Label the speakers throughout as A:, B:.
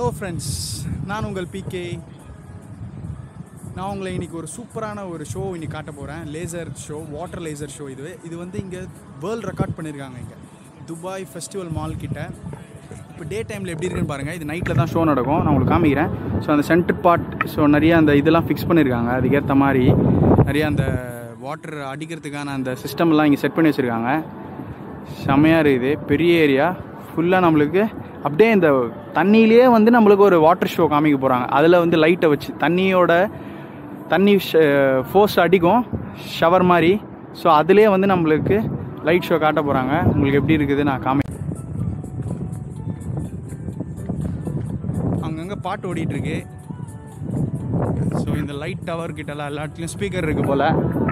A: friends நான் உங்கள் PK நான் உங்களை இன்னைக்கு ஒரு சூப்பரான ஒரு ஷோ இன்னைக்கு காட்ட போகிறேன் laser show water laser show இது இது வந்து இங்கே வேர்ல்ட் ரெக்கார்ட் பண்ணியிருக்காங்க இங்கே துபாய் ஃபெஸ்டிவல் மால் கிட்ட இப்போ டே டைமில் எப்படி இருக்குன்னு பாருங்கள் இது நைட்டில் தான் ஷோ நடக்கும் நான் உங்களுக்கு காமிக்கிறேன் ஸோ அந்த சென்டர் பார்ட் ஸோ நிறைய அந்த இதெல்லாம் ஃபிக்ஸ் பண்ணியிருக்காங்க அதுக்கேற்ற மாதிரி நிறைய அந்த வாட்டர் அடிக்கிறதுக்கான அந்த சிஸ்டம்லாம் இங்கே செட் பண்ணி வச்சுருக்காங்க செமையாக இருக்குது பெரிய ஏரியா ஃபுல்லாக நம்மளுக்கு அப்படியே இந்த தண்ணியிலேயே வந்து நம்மளுக்கு ஒரு வாட்டர் ஷோ காமிக்க போகிறாங்க அதில் வந்து லைட்டை வச்சு தண்ணியோட தண்ணி ஃபோர்ஸ் அடிக்கும் ஷவர் மாதிரி ஸோ அதுலேயே வந்து நம்மளுக்கு லைட் ஷோ காட்ட போகிறாங்க உங்களுக்கு எப்படி இருக்குது நான் காமி அங்கங்கே பாட்டு ஓடிட்டு இருக்கு ஸோ இந்த லைட் டவர் கிட்டலாம் எல்லா இடத்துலையும் ஸ்பீக்கர் இருக்கு போல்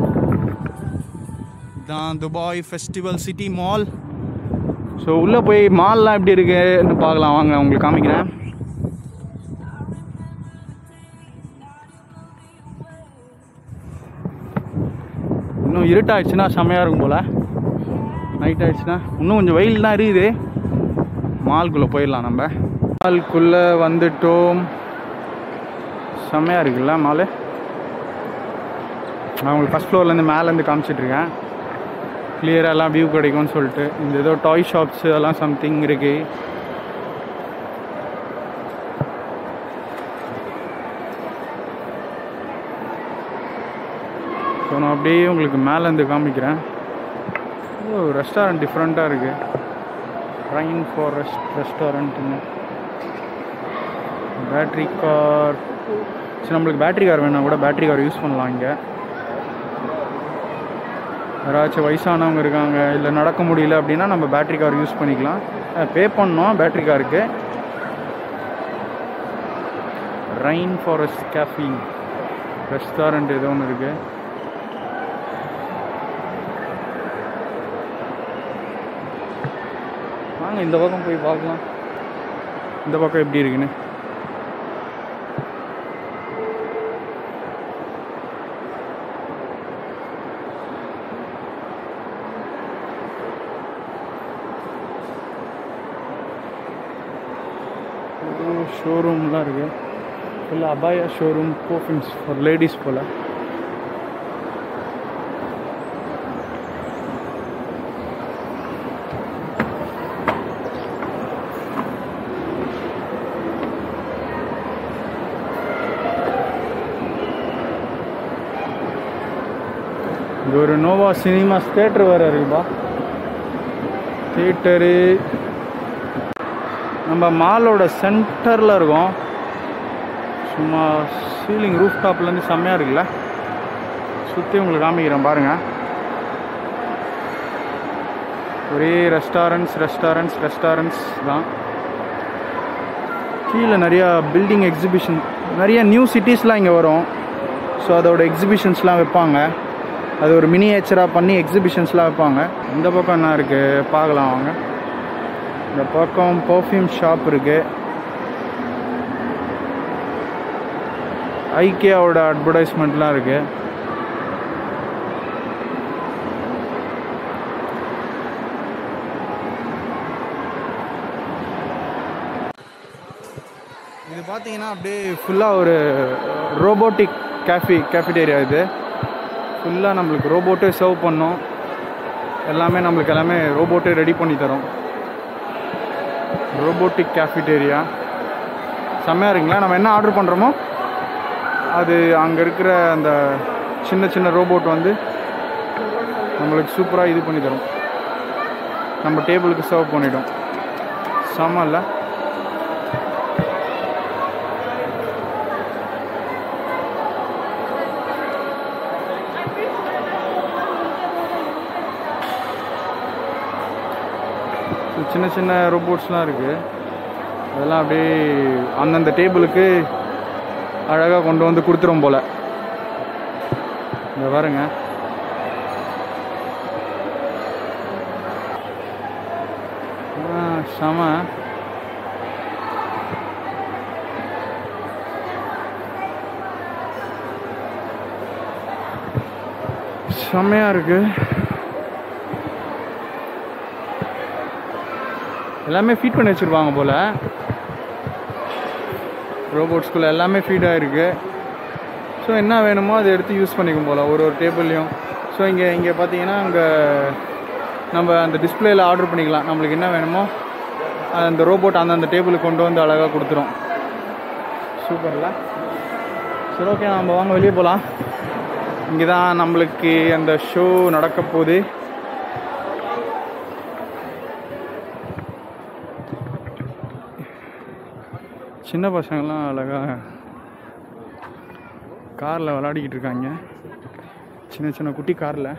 A: தான் Dubai festival city mall so உள்ளே போய் மால்லாம் எப்படி இருக்குன்னு பார்க்கலாம் வாங்க உங்களுக்கு காமிக்கிறேன் இன்னும் இருட்டாயிடுச்சுன்னா செம்மையாக இருக்கும் போல் நைட் ஆயிடுச்சுன்னா இன்னும் கொஞ்சம் வெயில் தான் இருக்குது மால்குள்ளே போயிடலாம் நம்ம மால்குள்ளே வந்துட்டோம் செம்மையாக இருக்குல்ல மாலு நான் உங்களுக்கு ஃபஸ்ட் ஃப்ளோர்லேருந்து மேலேருந்து காமிச்சிட்ருக்கேன் கிளியராக எல்லாம் வியூ கிடைக்கும்னு சொல்லிட்டு இந்த ஏதோ டாய் ஷாப்ஸ் அதெல்லாம் சம்திங் இருக்கு ஸோ நான் அப்படியே உங்களுக்கு மேலேருந்து காமிக்கிறேன் ஓ ரெஸ்டாரண்ட் டிஃப்ரெண்ட்டாக இருக்குது ரைன் ஃபாரஸ்ட் ரெஸ்டாரண்ட்டுங்க பேட்ரி கார் சரி நம்மளுக்கு பேட்ரி கார் வேணா கூட பேட்ரி கார் யூஸ் பண்ணலாம் இங்கே யாராச்சும் வயசானவங்க இருக்காங்க இல்லை நடக்க முடியல அப்படின்னா நம்ம பேட்ரி கார் யூஸ் பண்ணிக்கலாம் பே பண்ணோம் பேட்ரி காருக்கு ரைன் ஃபாரஸ்ட் கேஃபி ரெஸ்டாரண்ட் ஏதோ ஒன்று இருக்குது வாங்க இந்த பக்கம் போய் பார்க்கலாம் இந்த பக்கம் எப்படி இருக்குன்னு ஷோரூம்லாம் இருக்குது ஃபுல்லாக அபாயா ஷோரூம் பர்ஃப்யூம்ஸ் ஃபார் லேடிஸ் போல் இங்கே ஒரு நோவா சினிமாஸ் தேட்டர் வேறு இருக்குப்பா தேட்டரு நம்ம மாலோட சென்டரில் இருக்கோம் சும்மா சீலிங் ரூஃப் டாப்லேருந்து செம்மையாக இருக்குல்ல சுற்றி உங்களுக்கு காமிக்கிறேன் பாருங்கள் ஒரே ரெஸ்டாரண்ட்ஸ் ரெஸ்டாரண்ட்ஸ் ரெஸ்டாரண்ட்ஸ் தான் கீழே நிறையா பில்டிங் எக்ஸிபிஷன் நிறைய நியூ சிட்டிஸ்லாம் இங்கே வரும் ஸோ அதோட எக்ஸிபிஷன்ஸ்லாம் வைப்பாங்க அது ஒரு மினியேச்சராக பண்ணி எக்ஸிபிஷன்ஸ்லாம் வைப்பாங்க இந்த பக்கம் என்ன இருக்குது பார்க்கலாம் வாங்க இந்த பக்கம் பர்ஃப்யூம் ஷாப் இருக்கு ஐக்கியாவோட அட்வர்டைஸ்மெண்ட்லாம் இருக்கு இது பார்த்தீங்கன்னா அப்படியே ஃபுல்லாக ஒரு ரோபோட்டிக் கேஃபி கேஃபிடேரியா இது ஃபுல்லாக நம்மளுக்கு ரோபோட்டே சர்வ் பண்ணோம் எல்லாமே நம்மளுக்கு எல்லாமே ரோபோட்டே ரெடி பண்ணி தரோம் ரோபோட்டிக் கேஃபிடேரியா செம்மையாக இருக்குங்களா நம்ம என்ன ஆர்டர் பண்ணுறோமோ அது அங்கே இருக்கிற அந்த சின்ன சின்ன ரோபோட் வந்து நம்மளுக்கு சூப்பராக இது பண்ணி தரும் நம்ம டேபிளுக்கு சர்வ் பண்ணிடும் செம்ம இல்லை சின்ன சின்ன ரோபோட்ஸ்லாம் இருக்குது அதெல்லாம் அப்படியே அந்தந்த டேபிளுக்கு அழகாக கொண்டு வந்து கொடுத்துரும் போல் இந்த பாருங்க ஆ, செம செம்மையாக இருக்குது எல்லாமே ஃபீட் பண்ணி வச்சுருப்பாங்க போல் ரோபோட் ஸ்கூல் எல்லாமே ஃபீடாக இருக்குது ஸோ என்ன வேணுமோ அதை எடுத்து யூஸ் பண்ணிக்கும் போல் ஒரு ஒரு டேபிள்லையும் ஸோ இங்கே இங்கே பார்த்தீங்கன்னா அங்கே நம்ம அந்த டிஸ்பிளேயில் ஆர்டர் பண்ணிக்கலாம் நம்மளுக்கு என்ன வேணுமோ அந்த ரோபோட் அந்தந்த டேபிளுக்கு கொண்டு வந்து அழகாக கொடுத்துரும் சூப்பர்ல சரி ஓகே நம்ம வாங்க வெளியே போகலாம் இங்கே தான் நம்மளுக்கு அந்த ஷோ நடக்க போகுது சின்ன பசங்கள்லாம் அழகாக காரில் விளையாடிக்கிட்டு இருக்காங்க சின்ன சின்ன குட்டி காரில்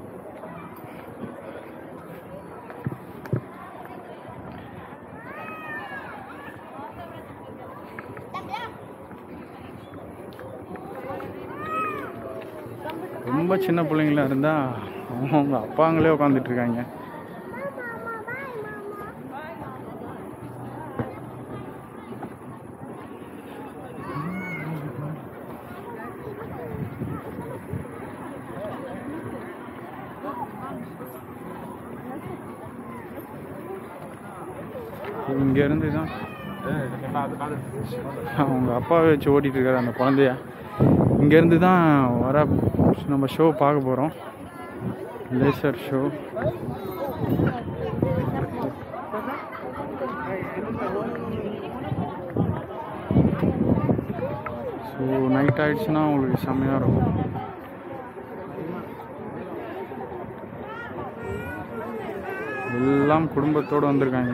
A: ரொம்ப சின்ன பிள்ளைங்களா இருந்தால் அவங்க அப்பாங்களே உட்காந்துட்டு இருக்காங்க இங்கேருந்து தான் அவங்க அப்பா வச்சு ஓட்டிகிட்டு இருக்காரு அந்த குழந்தைய இங்கேருந்து தான் வர நம்ம ஷோ பார்க்க போகிறோம் லேசர் ஷோ ஸோ நைட் ஆயிடுச்சுன்னா உங்களுக்கு செம்மையாக இருக்கும் எல்லாம் குடும்பத்தோடு வந்திருக்காங்க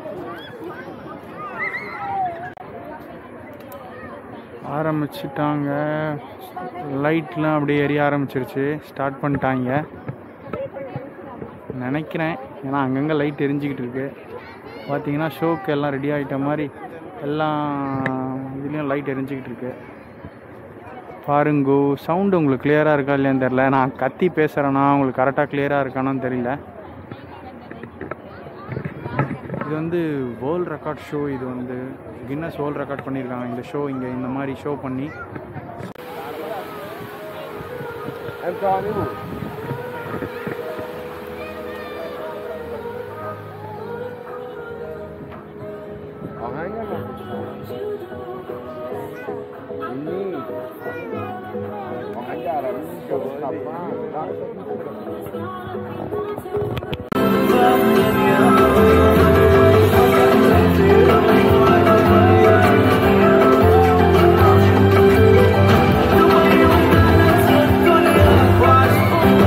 A: ஆரம்பிச்சிட்டாங்க லைட்லாம் அப்படியே எரிய ஆரம்பிச்சிருச்சு ஸ்டார்ட் பண்ணிட்டாங்க நினைக்கிறேன் ஏன்னா அங்கங்கே லைட் எரிஞ்சிக்கிட்டு இருக்கு பார்த்தீங்கன்னா ஷோக்கு எல்லாம் ரெடி ஆகிட்ட மாதிரி எல்லாம் இதுலேயும் லைட் எரிஞ்சிக்கிட்டு இருக்கு பாருங்கோ சவுண்டு உங்களுக்கு கிளியராக இருக்கா இல்லையான்னு தெரில நான் கத்தி பேசுகிறேன்னா உங்களுக்கு கரெக்டாக கிளியராக இருக்கானான்னு தெரியல இது வந்து வேர்ல்ட் ரெக்கார்ட் ஷோ இது வந்து கின்னஸ் வேர்ல்ட் ரெக்கார்ட் பண்ணியிருக்காங்க இந்த ஷோ இங்கே இந்த மாதிரி ஷோ பண்ணி
B: Hãy subscribe cho kênh Ghiền Mì Gõ Để không bỏ lỡ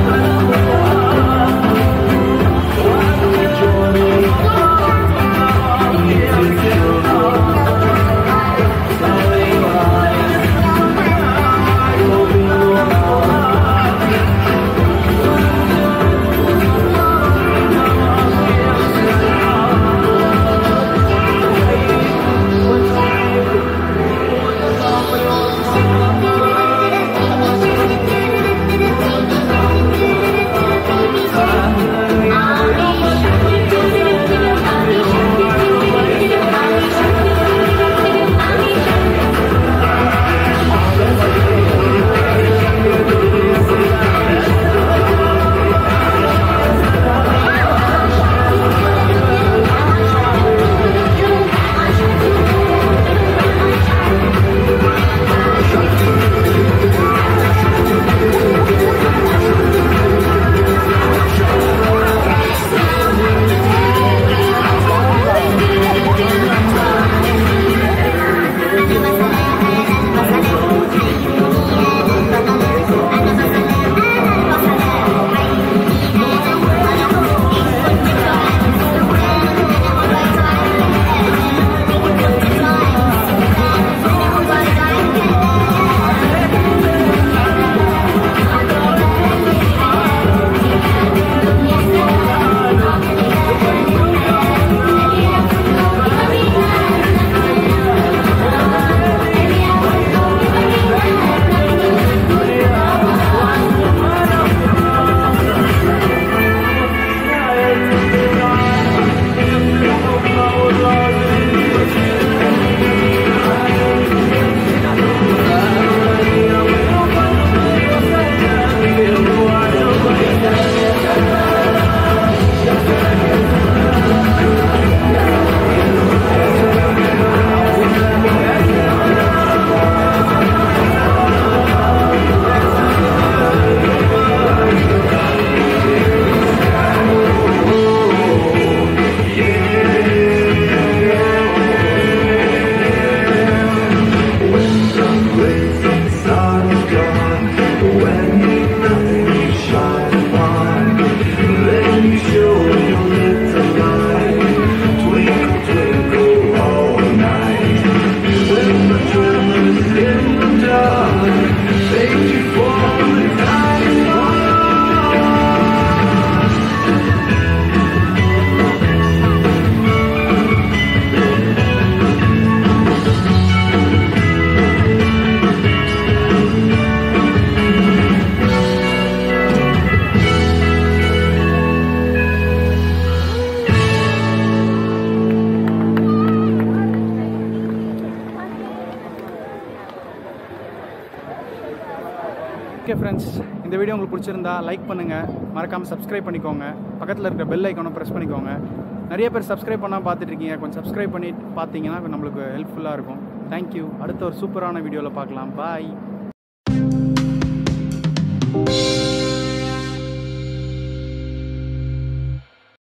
A: okay friends இந்த வீடியோ உங்களுக்கு பிடிச்சிருந்தா லைக் பண்ணுங்கள் மறக்காமல் சப்ஸ்கிரைப் பண்ணிக்கோங்க பக்கத்தில் இருக்கிற பெல் ஐக்கானும் ப்ரெஸ் பண்ணிக்கோங்க நிறைய பேர் சப்ஸ்கிரைப் பண்ணால் பார்த்துட்டு இருக்கீங்க கொஞ்சம் சப்ஸ்கிரைப் பண்ணி பார்த்தீங்கன்னா நம்மளுக்கு ஹெல்ப்ஃபுல்லாக இருக்கும் தேங்க்யூ அடுத்த ஒரு சூப்பரான வீடியோவில் பார்க்கலாம் பாய்